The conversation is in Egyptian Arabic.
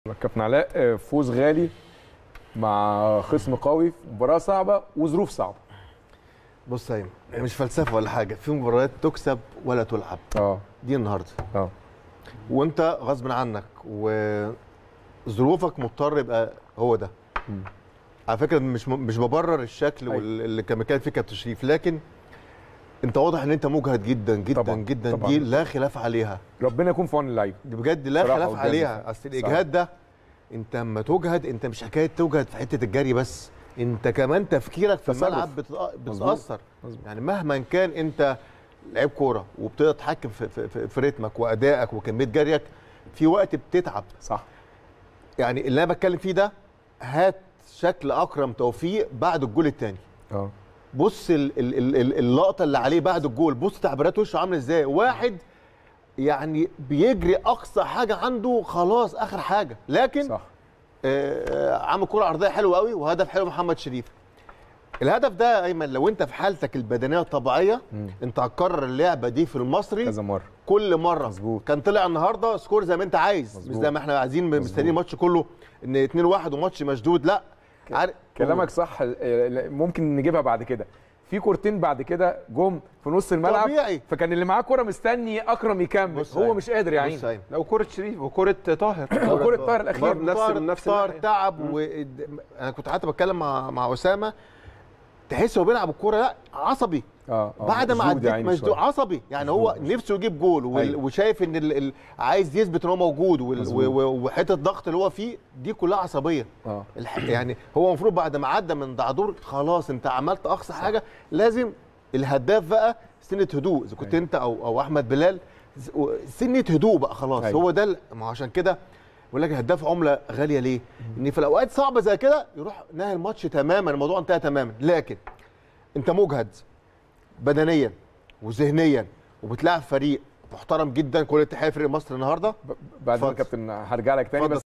كابتن علاء آه، فوز غالي مع خصم قوي في مباراه صعبه وظروف صعبه بص يا ايمن مش فلسفه ولا حاجه في مباريات تكسب ولا تلعب اه دي النهارده اه وانت غصب عنك وظروفك مضطر يبقى هو ده مم. على فكره مش م- مش ببرر الشكل أيوة. وال- اللي كان كان فيه كابتن شريف لكن انت واضح ان انت مجهد جدا جدا طبعاً، جدا طبعاً. دي لا خلاف عليها ربنا يكون في عون اللعيبه دي بجد لا صراحة خلاف وجد عليها فعلا. اصل صح. الاجهاد ده انت اما تجهد انت مش حكايه تجهد في حته الجري بس انت كمان تفكيرك في تصرف. الملعب بتتأ- مظبوط. بتتاثر مظبوط. يعني مهما كان انت لعيب كوره وبتتحكم في, في, في, في رتمك وادائك وكميه جريك في وقت بتتعب صح يعني اللي انا بتكلم فيه ده هات شكل اكرم توفيق بعد الجول الثاني اه بص ال ال ال ال اللقطه اللي عليه بعد الجول بص تعبيرات وشه عامله ازاي واحد يعني بيجري اقصى حاجه عنده خلاص اخر حاجه لكن صح آه عامل كره عرضيه حلوه قوي وهدف حلو محمد شريف الهدف ده يا ايمن لو انت في حالتك البدنيه الطبيعيه مم. انت هتكرر اللعبه دي في المصري كذا مره كل مره مظبوط. كان طلع النهارده سكور زي ما انت عايز مش مظبوط. زي ما احنا عايزين مستنيين الماتش كله ان 2 1 وماتش مشدود لا عارف كلامك صح آه، ممكن نجيبها بعد كده في كورتين بعد كده جم في نص الملعب طبيعي. فكان اللي معاه كوره مستني اكرم يكمل بص هو أيمن. مش قادر يا بص عيني يا أيمن. لو كرة شريف وكرة طاهر هو كوره طاهر الاخير برضه نفس طار- نفس طار الناحية. تعب و... انا كنت حتى بتكلم مع مع اسامه تحس هو بيلعب الكوره لا عصبي اه آه، بعد ما مشدود يا عديت عيني مشدود شوية. عصبي يعني هو نفسه يجيب جول وال... أيوة. وشايف ان ال... ال... عايز يثبت ان هو موجود وال... مظبوط. و... و... وحته الضغط اللي هو فيه دي كلها عصبيه اه الح... يعني هو المفروض بعد ما عدى من دعدور خلاص انت عملت اقصى حاجه لازم الهداف بقى سنه هدوء اذا كنت أيوة. انت او او احمد بلال س- سنه هدوء بقى خلاص أيوة. هو ده ال- ما هو عشان كده بقول لك الهداف عمله غاليه ليه؟ ان في الاوقات صعبه زي كده يروح نهي الماتش تماما الموضوع انتهى تماما لكن انت مجهد بدنيا وذهنيا وبتلاعب فريق محترم جدا كل التحيه فريق مصر النهارده بعد ما اتفضل. كابتن هرجع لك تاني اتفضل. بس